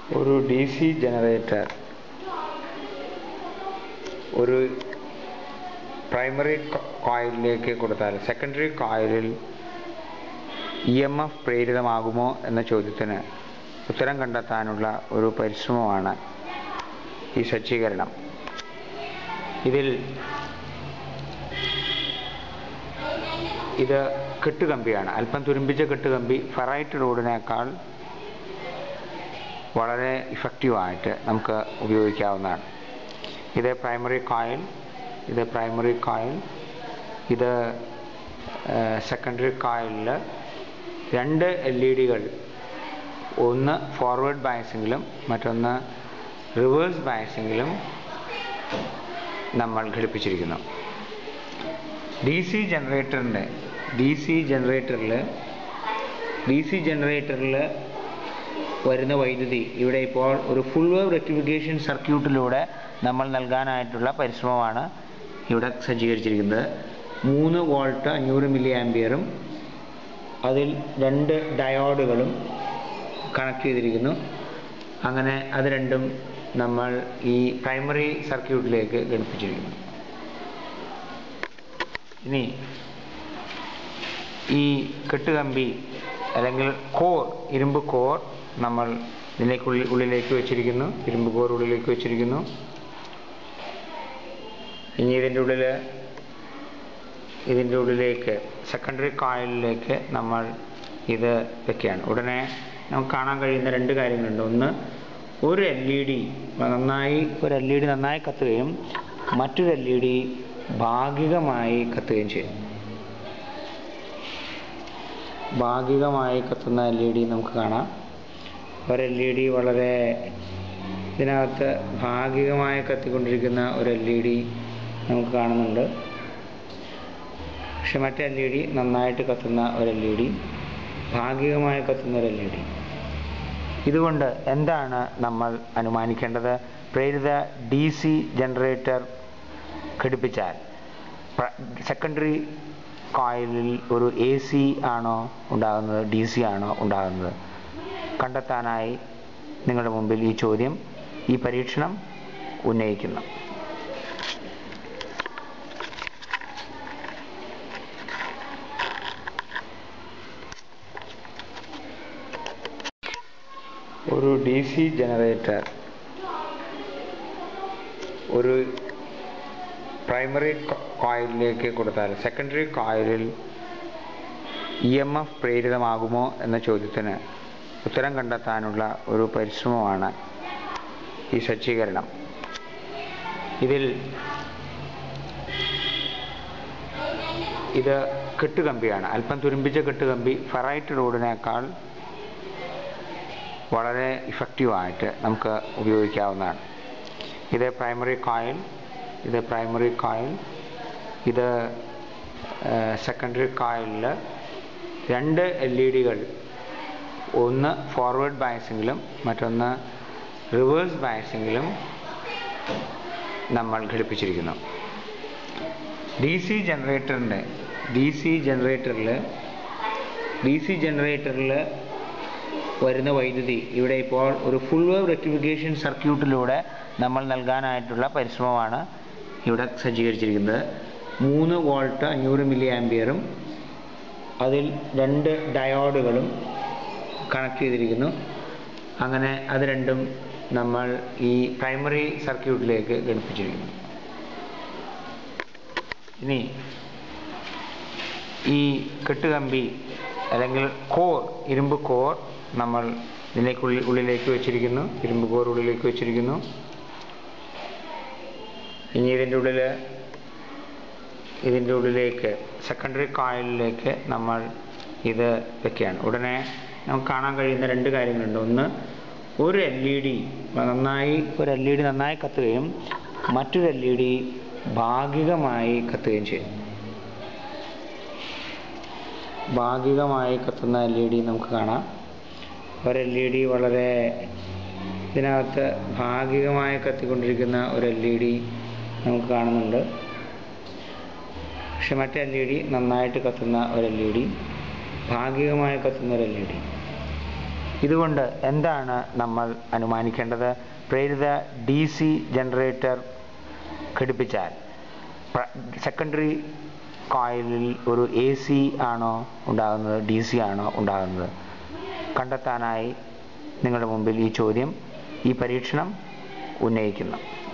ഒരു D C generator ഒരു primary കോയിലിലേക്ക് കൊടുത്താൽ സെക്കൻഡറി കോയിലിൽ ഇ എം എഫ് പ്രേരിതമാകുമോ എന്ന ചോദ്യത്തിന് ഉത്തരം കണ്ടെത്താനുള്ള ഒരു പരിശ്രമമാണ് ഈ സജ്ജീകരണം ഇതിൽ ഇത് കെട്ടുകമ്പിയാണ് അല്പം തുരുമ്പിച്ച കെട്ടുകമ്പി ഫെറൈറ്റ് റോഡിനേക്കാൾ വളരെ ഇഫക്റ്റീവായിട്ട് നമുക്ക് ഉപയോഗിക്കാവുന്നതാണ് ഇത് പ്രൈമറി കോയിൽ ഇത് പ്രൈമറി കോയിൽ ഇത് സെക്കൻഡറി കോയിലിൽ രണ്ട് എൽ ഇ ഡികൾ ഒന്ന് ഫോർവേഡ് ബയസിങ്ങിലും മറ്റൊന്ന് റിവേഴ്സ് ബയസിങ്ങിലും നമ്മൾ ഘടിപ്പിച്ചിരിക്കുന്നു ഡി സി ജനറേറ്ററിൻ്റെ ഡി സി ജനറേറ്ററിൽ ഡി സി ജനറേറ്ററിൽ വരുന്ന വൈദ്യുതി ഇവിടെ ഇപ്പോൾ ഒരു ഫുൾ വേവ് റെക്ടിഫിക്കേഷൻ സർക്യൂട്ടിലൂടെ നമ്മൾ നൽകാനായിട്ടുള്ള പരിശ്രമമാണ് ഇവിടെ സജ്ജീകരിച്ചിരിക്കുന്നത് മൂന്ന് വോൾട്ട് അഞ്ഞൂറ് മില്ലി ആംബിയറും അതിൽ രണ്ട് ഡയോഡുകളും കണക്ട് ചെയ്തിരിക്കുന്നു അങ്ങനെ അത് രണ്ടും നമ്മൾ ഈ പ്രൈമറി സർക്യൂട്ടിലേക്ക് ഘടിപ്പിച്ചിരിക്കുന്നു ഇനി ഈ കെട്ടുകമ്പി അല്ലെങ്കിൽ കോർ ഇരുമ്പ് കോർ നമ്മൾ ഇതിലേക്കുള്ളിൽ ഉള്ളിലേക്ക് വെച്ചിരിക്കുന്നു ഇരുമ്പ് കോർ ഉള്ളിലേക്ക് വെച്ചിരിക്കുന്നു ഇനി ഇതിൻ്റെ ഉള്ളിൽ ഇതിൻ്റെ ഉള്ളിലേക്ക് സെക്കൻഡറി കോയിലിലേക്ക് നമ്മൾ ഇത് വെക്കുകയാണ് ഉടനെ നമുക്ക് കാണാൻ കഴിയുന്ന രണ്ട് കാര്യങ്ങളുണ്ട് ഒന്ന് ഒരു എൽ ഇ ഡി നന്നായി ഒരു എൽ ഇ ഡി നന്നായി കത്തുകയും മറ്റൊരു എൽ ഇ ഡി ഭാഗികമായി കത്തുകയും ചെയ്യും ഭാഗികമായി കത്തുന്ന എൽ ഇ ഡി നമുക്ക് കാണാം ഒരു എൽ ഇ ഡി വളരെ ഇതിനകത്ത് ഭാഗികമായി കത്തിക്കൊണ്ടിരിക്കുന്ന ഒരു എൽ ഇ ഡി നമുക്ക് കാണുന്നുണ്ട് പക്ഷെ മറ്റേ എൽ ഇ ഡി നന്നായിട്ട് കത്തുന്ന ഒരു എൽ ഇ ഡി ഭാഗികമായി കത്തുന്ന ഒരു എൽ ഇ ഡി ഇതുകൊണ്ട് എന്താണ് നമ്മൾ അനുമാനിക്കേണ്ടത് പ്രേരിത ഡി സി ജനറേറ്റർ ഘടിപ്പിച്ചാൽ സെക്കൻഡറി കോയിലിൽ ഒരു എ സി ആണോ ഉണ്ടാകുന്നത് ഡി സി ആണോ ഉണ്ടാകുന്നത് കണ്ടെത്താനായി നിങ്ങളുടെ മുമ്പിൽ ഈ ചോദ്യം ഈ പരീക്ഷണം ഉന്നയിക്കുന്നു ഒരു ഡി സി ജനറേറ്റർ ഒരു പ്രൈമറി കോയിലിലേക്ക് കൊടുത്താൽ സെക്കൻഡറി കോയിലിൽ ഇ എം എഫ് പ്രേരിതമാകുമോ എന്ന ചോദ്യത്തിന് ഉത്തരം കണ്ടെത്താനുള്ള ഒരു പരിശ്രമമാണ് ഈ സജ്ജീകരണം ഇതിൽ ഇത് കെട്ടുകമ്പിയാണ് അല്പം തുരുമ്പിച്ച കെട്ടുകമ്പി ഫെറൈറ്റ് റോഡിനേക്കാൾ വളരെ ഇഫക്റ്റീവായിട്ട് നമുക്ക് ഉപയോഗിക്കാവുന്നതാണ് ഇത് പ്രൈമറി കോയിൽ ഇത് പ്രൈമറി കോയിൽ ഇത് സെക്കൻഡറി കോയിലിൽ രണ്ട് എൽ ഇ ഡികൾ ഒന്ന് ഫോർവേഡ് ബയസിങ്ങിലും മറ്റൊന്ന് റിവേഴ്സ് ബയസിങ്ങിലും നമ്മൾ ഘടിപ്പിച്ചിരിക്കുന്നു ഡി സി ജനറേറ്ററിൻ്റെ ഡി സി ജനറേറ്ററിൽ ഡി സി ജനറേറ്ററിൽ വരുന്ന വൈദ്യുതി ഇവിടെ ഇപ്പോൾ ഒരു ഫുൾ വേവ് റെക്ടിഫിക്കേഷൻ സർക്യൂട്ടിലൂടെ നമ്മൾ നൽകാനായിട്ടുള്ള പരിശ്രമമാണ് ഇവിടെ സജ്ജീകരിച്ചിരിക്കുന്നത് മൂന്ന് വോൾട്ട് അഞ്ഞൂറ് മില്ലി ആംബിയറും അതിൽ രണ്ട് ഡയോഡുകളും കണക്ട് ചെയ്തിരിക്കുന്നു അങ്ങനെ അത് രണ്ടും നമ്മൾ ഈ പ്രൈമറി സർക്യൂട്ടിലേക്ക് ഘടിപ്പിച്ചിരിക്കുന്നു ഇനി ഈ കെട്ടുകമ്പി അല്ലെങ്കിൽ കോർ ഇരുമ്പ് കോർ നമ്മൾ ഇതിലേക്കുള്ളിൽ ഉള്ളിലേക്ക് വെച്ചിരിക്കുന്നു ഇരുമ്പ് കോർ ഉള്ളിലേക്ക് വെച്ചിരിക്കുന്നു ഇനി ഇതിൻ്റെ ഉള്ളിൽ ഇതിൻ്റെ ഉള്ളിലേക്ക് സെക്കൻഡറി കോയിലിലേക്ക് നമ്മൾ ഇത് വെക്കുകയാണ് ഉടനെ നമുക്ക് കാണാൻ കഴിയുന്ന രണ്ട് കാര്യങ്ങളുണ്ട് ഒന്ന് ഒരു എൽ ഇ ഡി നന്നായി ഒരു എൽ ഇ ഡി നന്നായി കത്തുകയും മറ്റൊരു എൽ ഇ ഡി ഭാഗികമായി കത്തുകയും ചെയ്യും ഭാഗികമായി കത്തുന്ന എൽ ഇ ഡി നമുക്ക് കാണാം ഒരു എൽ ഇ ഡി വളരെ ഇതിനകത്ത് ഭാഗികമായി കത്തിക്കൊണ്ടിരിക്കുന്ന ഒരു എൽ ഇ ഡി നമുക്ക് കാണുന്നുണ്ട് പക്ഷെ മറ്റേ എൽ ഇ ഡി നന്നായിട്ട് കത്തുന്ന ഒരു എൽ ഇ ഡി ഭാഗികമായി കത്തുന്ന ഒരു എൽ ഇ ഡി ഇതുകൊണ്ട് എന്താണ് നമ്മൾ അനുമാനിക്കേണ്ടത് പ്രേരിത ഡി സി ജനറേറ്റർ ഘടിപ്പിച്ചാൽ സെക്കൻഡറി കോയിലിൽ ഒരു എ സി ആണോ ഉണ്ടാകുന്നത് ഡി സി ആണോ ഉണ്ടാകുന്നത് കണ്ടെത്താനായി നിങ്ങളുടെ മുമ്പിൽ ഈ ചോദ്യം ഈ പരീക്ഷണം ഉന്നയിക്കുന്നു